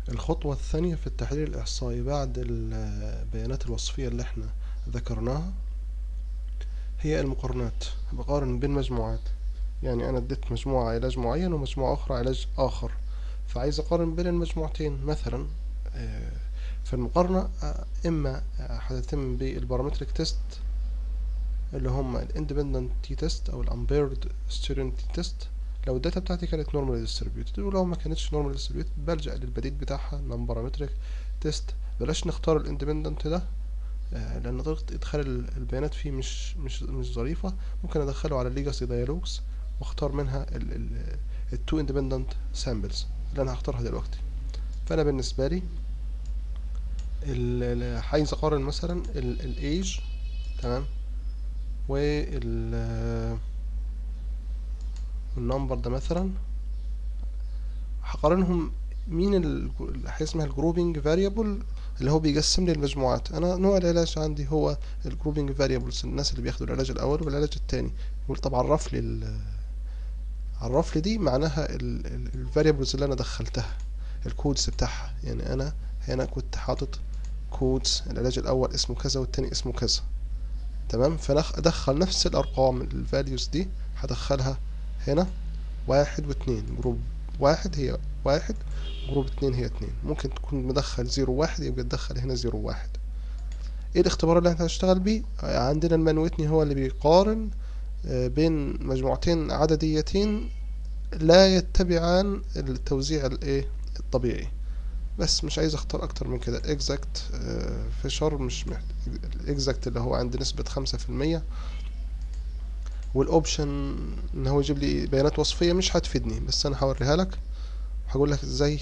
الخطوة الثانية في التحليل الإحصائي بعد البيانات الوصفية اللي احنا ذكرناها هي المقارنات بقارن بين مجموعات يعني أنا اديت مجموعة علاج معين ومجموعة أخرى علاج آخر فعايز أقارن بين المجموعتين مثلا آه، في المقارنة آه، إما هتتم بالبارامتريك تيست اللي هم الاندبندنت تي تيست أو الامبيرد ستودنت تي تيست لو الداتا بتاعتي كانت نورمال ديستريبيوتد ولو ما كانتش نورمال ديستريبيوتد بلجأ للبديل بتاعها نون بارامتريك تيست بلاش نختار الاندبندنت ده آه، لان طريقة ادخال البيانات فيه مش مش مش ظريفة ممكن ادخله على الليجاسي دايلوجز واختار منها التو اندبندنت سامبلز اللي انا هختارها دلوقتي فانا بالنسبة لي عايز اقارن مثلا الايج تمام وال النمبر ده مثلا هقارنهم مين حاجه اسمها الجروبنج فاريبل اللي هو بيقسم لي المجموعات انا نوع العلاج عندي هو الجروبنج فاريبلز الناس اللي بياخدوا العلاج الاول والعلاج التاني يقول طب عرف لي عرف لي دي معناها الفاريبلز اللي انا دخلتها الكودز بتاعها يعني انا هنا كنت حاطط كودز العلاج الاول اسمه كذا والتاني اسمه كذا تمام فادخل نفس الارقام الفاليوز دي هدخلها هنا واحد واتنين جروب واحد هي واحد جروب اتنين هي اتنين ممكن تكون مدخل زيرو واحد يبقى تدخل هنا زيرو واحد ايه الاختبار اللي احنا هنشتغل بيه عندنا المانويتني هو اللي بيقارن آه، بين مجموعتين عدديتين لا يتبعان التوزيع الايه الطبيعي بس مش عايز اختار اكتر من كده الاكزاكت فيشر مش محتاج الاكزاكت اللي هو عند نسبة خمسة في المية والاوبشن ان هو يجيب لي بيانات وصفية مش هتفيدني بس انا هوريها لك وهقول لك ازاي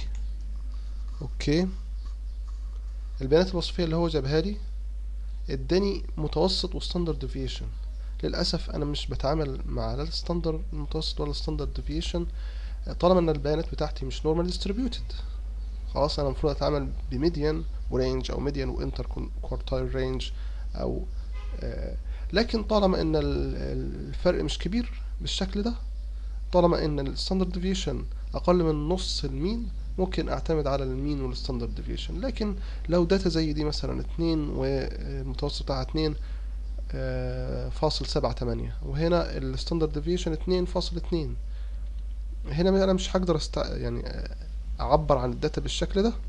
اوكي البيانات الوصفية اللي هو جابها لي اداني متوسط وستاندرد ديفيشن للاسف انا مش بتعامل مع لا الستاندرد المتوسط ولا الستاندرد ديفيشن طالما ان البيانات بتاعتي مش نورمال ديستريبيوتد خلاص انا المفروض اتعامل بميديان ورينج او ميديان وانتر كوارتايل رينج او آه لكن طالما ان الفرق مش كبير بالشكل ده طالما ان الستاندرد ديفيشن اقل من نص المين ممكن اعتمد على المين والستاندرد ديفيشن لكن لو داتا زي دي مثلا اتنين والمتوسط بتاعها اتنين آه، فاصل سبعة تمانية وهنا الستاندرد ديفيشن اتنين فاصل اتنين هنا انا مش هقدر است... يعني اعبر عن الداتا بالشكل ده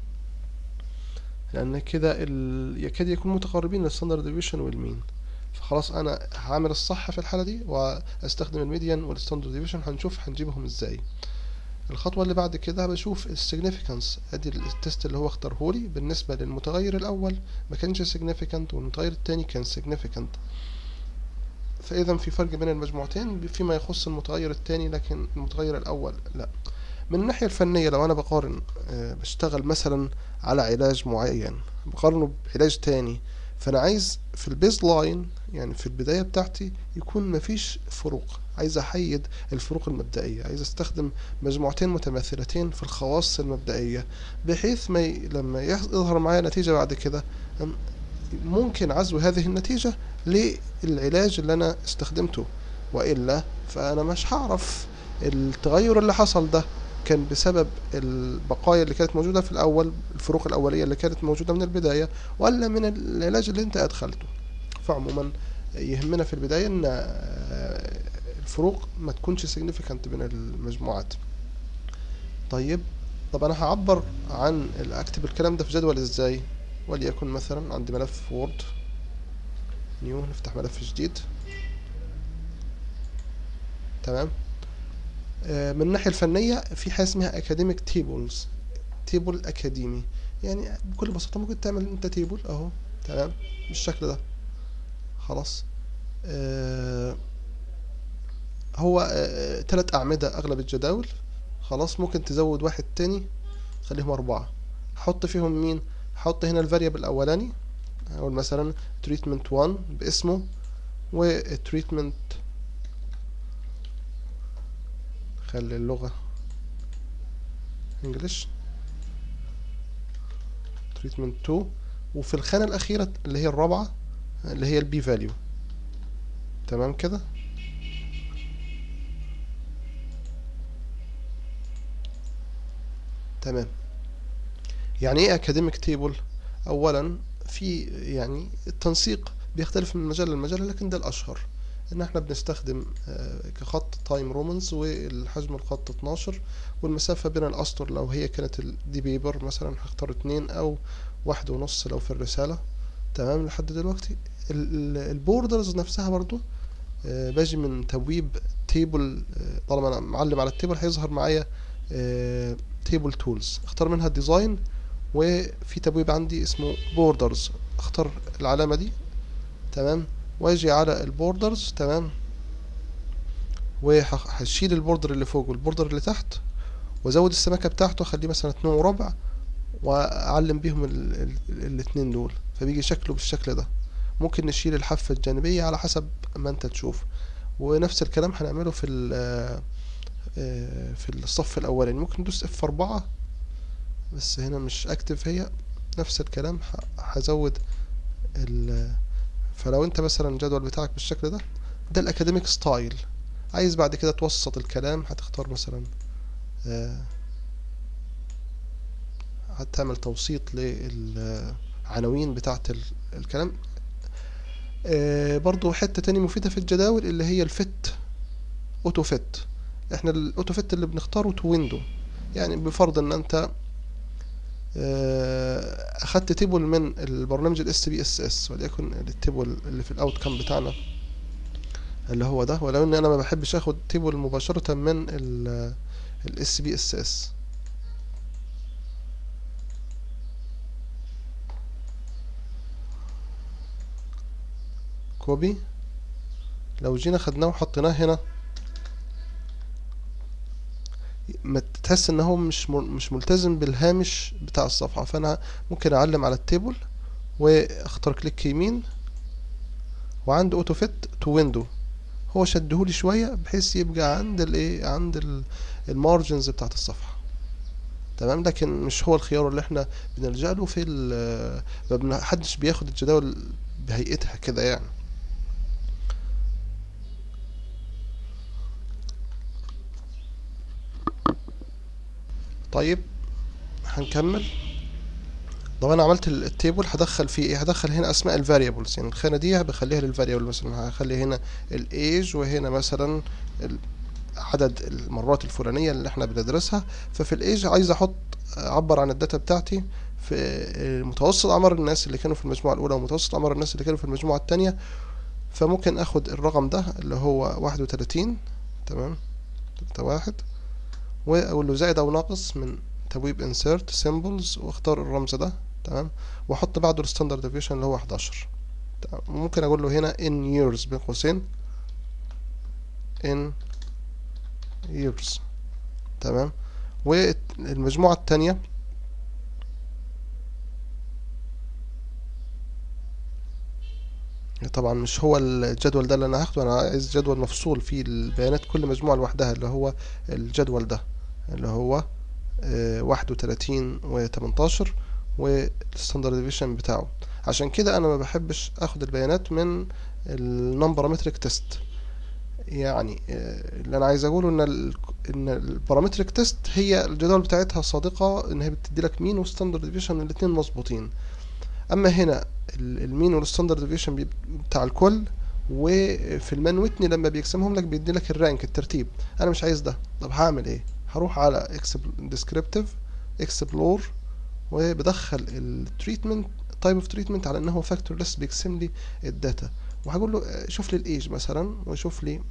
لان كده ال... يكاد يكون متقاربين للستاندرد ديفيشن والمين فخلاص انا هعمل الصح في الحالة دي واستخدم الميديان والستاندرد ديفيشن هنشوف هنجيبهم ازاي الخطوة اللي بعد كده بشوف السيجنيفيكانس ادي التست اللي هو اختارهولي بالنسبة للمتغير الاول ما كانش سيجنيفيكانت والمتغير التاني كان سيجنيفيكانت فاذا في فرق بين المجموعتين فيما يخص المتغير التاني لكن المتغير الاول لا من الناحية الفنية لو انا بقارن آه، بشتغل مثلا على علاج معين بقارنه بعلاج تاني فانا عايز في البيز لاين يعني في البداية بتاعتي يكون مفيش فروق عايز احيد الفروق المبدئية عايز استخدم مجموعتين متماثلتين في الخواص المبدئية بحيث ما ي... لما يظهر معايا نتيجة بعد كده ممكن عزو هذه النتيجة للعلاج اللي انا استخدمته والا فانا مش هعرف التغير اللي حصل ده كان بسبب البقايا اللي كانت موجودة في الأول الفروق الأولية اللي كانت موجودة من البداية ولا من العلاج اللي أنت أدخلته فعموما يهمنا في البداية أن الفروق ما تكونش significant بين المجموعات طيب طب أنا هعبر عن أكتب الكلام ده في جدول إزاي وليكن مثلا عندي ملف وورد نيو نفتح ملف جديد تمام آه، من الناحية الفنية في حاجة اسمها اكاديميك تيبلز تيبل اكاديمي يعني بكل بساطة ممكن تعمل انت تيبل اهو تمام بالشكل ده خلاص آه هو آه تلات اعمدة اغلب الجداول خلاص ممكن تزود واحد تاني خليهم اربعة حط فيهم مين حط هنا الفاريبل الاولاني اقول مثلا تريتمنت 1 باسمه وتريتمنت خلي اللغة انجلش تريتمنت 2 وفي الخانة الأخيرة اللي هي الرابعة اللي هي البي فاليو تمام كده تمام يعني ايه اكاديميك تيبل اولا في يعني التنسيق بيختلف من مجال لمجال لكن ده الاشهر ان احنا بنستخدم آه، كخط تايم رومانز والحجم الخط 12 والمسافة بين الاسطر لو هي كانت دي بيبر مثلا هختار اتنين او واحد ونص لو في الرسالة تمام لحد دلوقتي البوردرز نفسها برضو آه، باجي من تبويب تيبل طالما انا معلم على التيبل هيظهر معايا تيبل تولز اختار منها الديزاين وفي تبويب عندي اسمه بوردرز اختار العلامة دي تمام واجي على البوردرز تمام وهشيل البوردر اللي فوق والبوردر اللي تحت وازود السمكة بتاعته اخليه مثلا اتنين وربع واعلم بيهم ال ال الاتنين دول فبيجي شكله بالشكل ده ممكن نشيل الحافة الجانبية على حسب ما انت تشوف ونفس الكلام هنعمله في في الصف الاولاني ممكن ندوس اف اربعة بس هنا مش اكتف هي نفس الكلام هزود ال فلو انت مثلا الجدول بتاعك بالشكل ده ده الاكاديميك ستايل عايز بعد كده توسط الكلام هتختار مثلا هتعمل توسيط للعناوين بتاعة الكلام برضو حتة تاني مفيدة في الجداول اللي هي الفت اوتو فت احنا الاوتو فت اللي بنختاره تو ويندو يعني بفرض ان انت اخدت تيبل من البرنامج الاس بي اس اس وليكن التيبل اللي في الاوت كام بتاعنا اللي هو ده ولو ان انا ما بحبش اخد تيبل مباشرة من الاس بي اس اس كوبي لو جينا خدناه وحطيناه هنا ما تحس ان هو مش مش ملتزم بالهامش بتاع الصفحة فانا ممكن اعلم على التيبل واختار كليك يمين وعند اوتو فيت تو ويندو هو شدهولي شوية بحيث يبقى عند الايه عند المارجنز بتاعت الصفحة تمام لكن مش هو الخيار اللي احنا بنلجأ له في ما حدش بياخد الجداول بهيئتها كده يعني طيب هنكمل لو انا عملت التيبل هدخل فيه ايه هدخل هنا اسماء الفاريبلز يعني الخانه دي بخليها للفاريبل مثلا هخلي هنا الايج وهنا مثلا عدد المرات الفلانيه اللي احنا بندرسها ففي الايج عايز احط اعبر عن الداتا بتاعتي في متوسط اعمار الناس اللي كانوا في المجموعه الاولى ومتوسط اعمار الناس اللي كانوا في المجموعه الثانيه فممكن اخد الرقم ده اللي هو واحد وتلاتين تمام تلاتة واحد واقول له زائد او ناقص من تبويب insert symbols واختار الرمز ده تمام واحط بعده الستاندرد ديفيشن اللي هو 11 تمام ممكن اقول له هنا in years بين قوسين in years تمام والمجموعة التانية طبعا مش هو الجدول ده اللي انا هاخده انا عايز جدول مفصول فيه البيانات كل مجموعة لوحدها اللي هو الجدول ده اللي هو واحد وتلاتين وتمنتاشر والستاندرد ديفيشن بتاعه عشان كده انا ما بحبش اخد البيانات من النمبرامتريك تيست يعني اللي انا عايز اقوله ان ال ان البارامتريك تيست هي الجدول بتاعتها صادقه ان هي بتدي لك مين وستاندرد ديفيشن الاثنين مظبوطين اما هنا المين والستاندرد ديفيشن بتاع الكل وفي المان ويتني لما بيقسمهم لك بيدي لك الرانك الترتيب انا مش عايز ده طب هعمل ايه هروح على ديسكريبتيف اكسبلور وبدخل التريتمنت تايب اوف تريتمنت على انه فاكتور ليس بيقسم لي الداتا وهقول له شوف لي الايج مثلا وشوف لي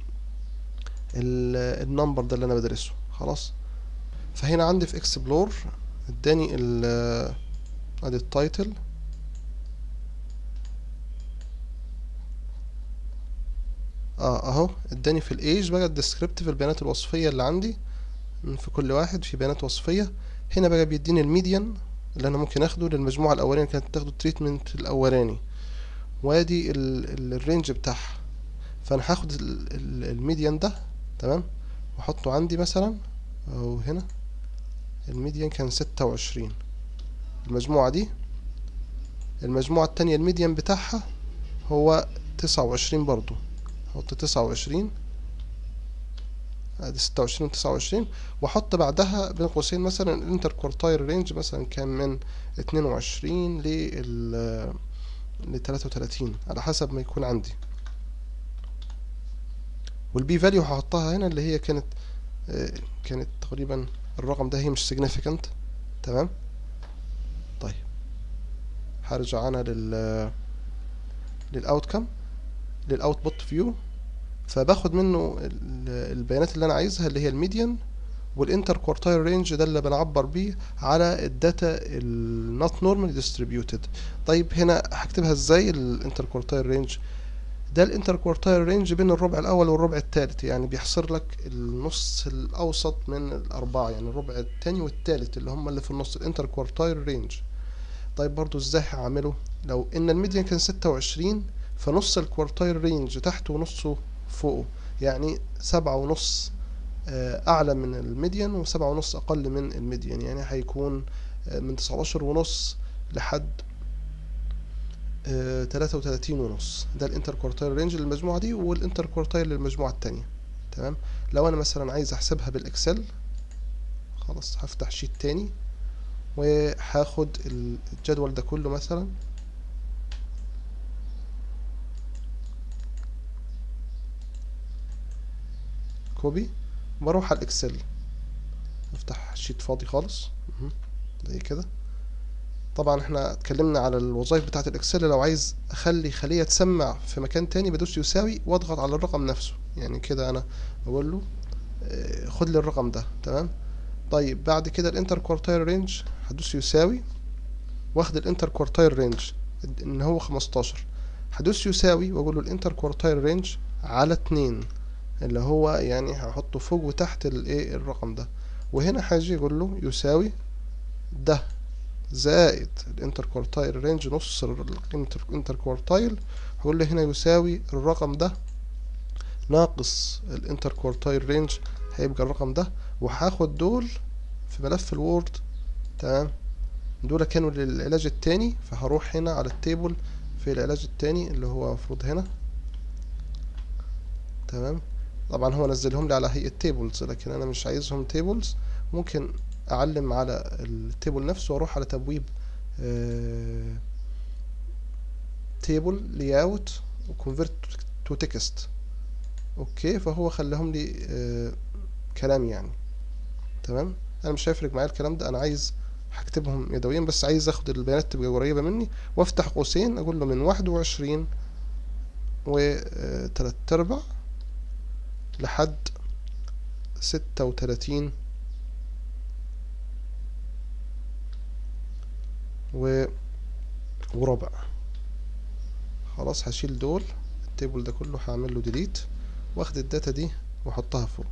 النمبر ده اللي انا بدرسه خلاص فهنا عندي في اكسبلور اداني ال ادي التايتل اه اهو اداني في الايج بقى الديسكريبتيف البيانات الوصفيه اللي عندي في كل واحد في بيانات وصفيه هنا بقى بيديني الميديان اللي انا ممكن اخده للمجموعه الاولانيه كانت تاخده التريتمنت الاولاني وادي الرينج بتاعها فانا هاخد الميديان ده تمام واحطه عندي مثلا او هنا الميديان كان ستة وعشرين المجموعة دي المجموعة التانية الميديان بتاعها هو تسعة وعشرين برضو احط تسعة وعشرين ادي ستة وعشرين وتسعة وعشرين واحط بعدها بين قوسين مثلا الانتر كوارتايل رينج مثلا كان من اتنين وعشرين لل لتلاتة وتلاتين على حسب ما يكون عندي والبي فاليو هحطها هنا اللي هي كانت آه، كانت تقريبا الرقم ده هي مش significant تمام طيب هرجع انا لل للاوتكم للاوتبوت فيو فباخد منه ال- البيانات اللي انا عايزها اللي هي الميديان والانتر كوارتايل رينج ده اللي بنعبر بيه على الداتا النوت نورمال ديستريبيوتد طيب هنا هكتبها ازاي الانتر كوارتايل رينج ده الانتر كوارتايل رينج بين الربع الاول والربع الثالث يعني بيحصر لك النص الاوسط من الاربعه يعني الربع الثاني والثالث اللي هم اللي في النص الانتر كوارتايل رينج طيب برضو ازاي هعمله لو ان الميديان كان ستة وعشرين فنص الكوارتايل رينج تحته ونصه فوقه يعني سبعة ونص آه، أعلى من الميديان وسبعة ونص أقل من الميديان يعني هيكون آه، من تسعتاشر ونص لحد تلاتة وتلاتين ونص ده الانتر كوارتايل رينج للمجموعة دي والانتر كوارتايل للمجموعة التانية تمام لو أنا مثلا عايز أحسبها بالإكسل خلاص هفتح شيت تاني وهاخد الجدول ده كله مثلا كوبي بروح على الاكسل افتح شيت فاضي خالص مهم. زي كده طبعا احنا اتكلمنا على الوظائف بتاعه الاكسل لو عايز اخلي خليه تسمع في مكان تاني بدوس يساوي واضغط على الرقم نفسه يعني كده انا بقول له اه، خد لي الرقم ده تمام طيب بعد كده الانتر كوارتايل رينج هدوس يساوي واخد الانتر كوارتايل رينج ان هو 15 هدوس يساوي واقول له الانتر كوارتايل رينج على اتنين اللي هو يعني هحطه فوق وتحت الايه الرقم ده وهنا هاجي اقول له يساوي ده زائد الانتر كوارتايل رينج نص الانتر كوارتايل هقول له هنا يساوي الرقم ده ناقص الانتر كوارتايل رينج هيبقى الرقم ده وهاخد دول في ملف الوورد تمام دول كانوا للعلاج التاني فهروح هنا على التيبل في العلاج التاني اللي هو المفروض هنا تمام طبعا هو نزلهم لي على هيئة تيبلز لكن انا مش عايزهم تيبلز ممكن اعلم على التيبل نفسه واروح على تبويب تيبل لي اوت وكونفرت تو تكست اوكي فهو خلاهم لي آه، كلام يعني تمام انا مش هيفرق معايا الكلام ده انا عايز هكتبهم يدويا بس عايز اخد البيانات تبقى قريبة مني وافتح قوسين اقول له من واحد وعشرين وتلات ارباع لحد ستة وتلاتين و وربع خلاص هشيل دول التيبل ده كله هعمل له ديليت واخد الداتا دي واحطها فوق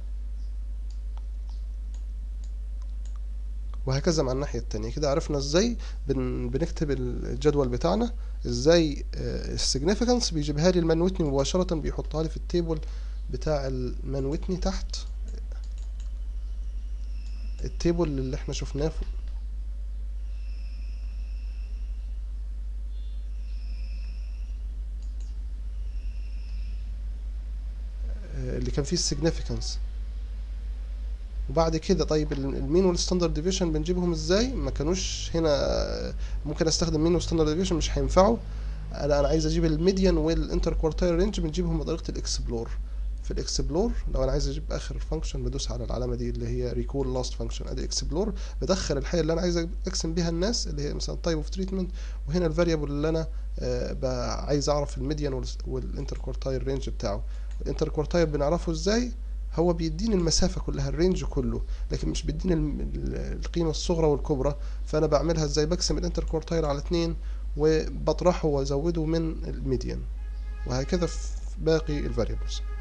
وهكذا مع الناحية التانية كده عرفنا ازاي بن بنكتب الجدول بتاعنا ازاي السيجنيفيكانس بيجيبها لي المان ويتني مباشرة بيحطها لي في التيبل بتاع المان ويتني تحت التيبل اللي احنا شفناه فوق آه، اللي كان فيه السيجنيفيكانس وبعد كده طيب ال- المين والستاندرد ديفيشن بنجيبهم ازاي ما كانوش هنا آه، ممكن استخدم مين والستاندرد ديفيشن مش هينفعوا انا انا عايز اجيب الميديان والانتر كوارتايل رينج بنجيبهم بطريقه الاكسبلور في الاكسبلور لو انا عايز اجيب اخر فانكشن بدوس على العلامه دي اللي هي ريكول لاست فانكشن ادي اكسبلور بدخل الحاجه اللي انا عايز اقسم بيها الناس اللي هي مثلا تايب اوف تريتمنت وهنا الفاريبل اللي انا آه، بقى عايز اعرف الميديان والانتر كوارتايل رينج بتاعه الانتر كوارتايل بنعرفه ازاي هو بيديني المسافة كلها الرينج كله لكن مش بيديني الم- ال- القيمة الصغرى والكبرى فأنا بعملها ازاي بقسم الانتر كوارتايل على اتنين وبطرحه وازوده من الميديان وهكذا في باقي الفاريبلز